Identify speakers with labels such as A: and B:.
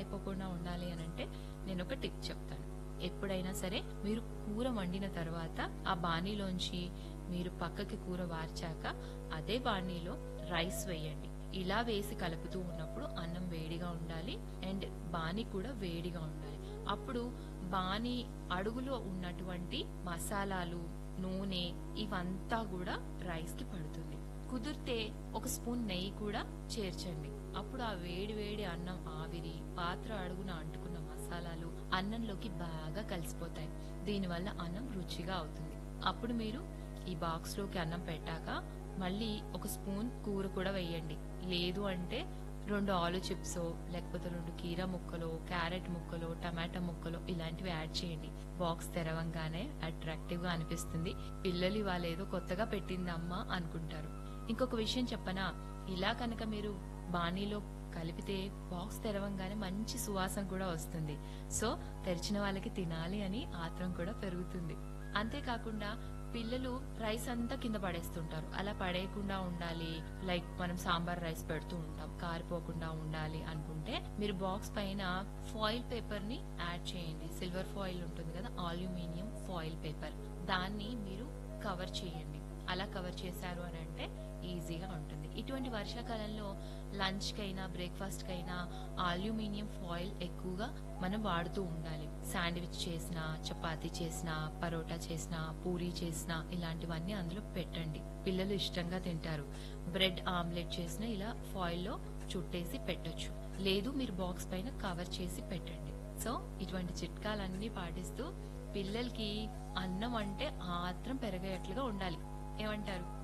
A: పాడైపోకుండా ఉండాలి అని అంటే నేను ఒక టిప్ చెప్తాను ఎప్పుడైనా సరే మీరు కూర వండిన తర్వాత ఆ బాణీలోంచి మీరు పక్కకి కూర వార్చాక అదే బాణీలో రైస్ వేయండి ఇలా వేసి కలుపుతూ ఉన్నప్పుడు అన్నం వేడిగా ఉండాలి అండ్ బాణీ కూడా వేడిగా ఉండాలి అప్పుడు బాణీ అడుగులో ఉన్నటువంటి మసాలాలు నూనె ఇవంతా కూడా రైస్ కి పడుతుంది కుదిరితే ఒక స్పూన్ నెయ్యి కూడా చేర్చండి అప్పుడు ఆ వేడి వేడి అన్నం ఆవిరి పాత్ర అడుగున అంటుకున్న మసాలాలు అన్నంలోకి బాగా కలిసిపోతాయి దీనివల్ల అన్నం రుచిగా అవుతుంది అప్పుడు మీరు ఈ బాక్స్ లోకి అన్నం పెట్టాక మళ్ళీ ఒక స్పూన్ కూర కూడా వేయండి లేదు అంటే రెండు ఆలు చిప్స్ లేకపోతే రెండు కీరా ముక్కలు క్యారెట్ ముక్కలు టమాటా ముక్కలు ఇలాంటివి యాడ్ చేయండి బాక్స్ తెరవంగానే అట్రాక్టివ్ గా అనిపిస్తుంది పిల్లలు ఇవాళ ఏదో కొత్తగా పెట్టింది అమ్మ అనుకుంటారు ఇంకొక విషయం చెప్పనా ఇలా కనుక మీరు బాణీలో కలిపితే బాక్స్ తెరవంగానే మంచి సువాసన కూడా వస్తుంది సో తెరిచిన వాళ్ళకి తినాలి అని ఆత్రం కూడా పెరుగుతుంది అంతేకాకుండా పిల్లలు రైస్ అంతా కింద పడేస్తుంటారు అలా పడేయకుండా ఉండాలి లైక్ మనం సాంబార్ రైస్ పెడుతూ ఉంటాం కారిపోకుండా ఉండాలి అనుకుంటే మీరు బాక్స్ పైన ఫాయిల్ పేపర్ ని యాడ్ చేయండి సిల్వర్ ఫాయిల్ ఉంటుంది కదా అల్యూమినియం ఫాయిల్ పేపర్ దాన్ని మీరు కవర్ చేయండి అలా కవర్ చేశారు అని అంటే ఈజీగా ఉంటుంది ఇటువంటి వర్షాకాలంలో లంచ్ కైనా బ్రేక్ఫాస్ట్ కైనా అల్యూమినియం ఫాయిల్ ఎక్కువగా మనం వాడుతూ ఉండాలి శాండ్విచ్ చేసిన చపాతీ చేసిన పరోటా చేసిన పూరీ చేసిన ఇలాంటివన్నీ అందులో పెట్టండి పిల్లలు ఇష్టంగా తింటారు బ్రెడ్ ఆమ్లెట్ చేసిన ఇలా ఫాయిల్ లో చుట్టేసి పెట్టొచ్చు లేదు మీరు బాక్స్ పైన కవర్ చేసి పెట్టండి సో ఇటువంటి చిట్కాలన్నీ పాటిస్తూ పిల్లలకి అన్నం అంటే ఆత్రం పెరిగేట్లుగా ఉండాలి ఏమంటారు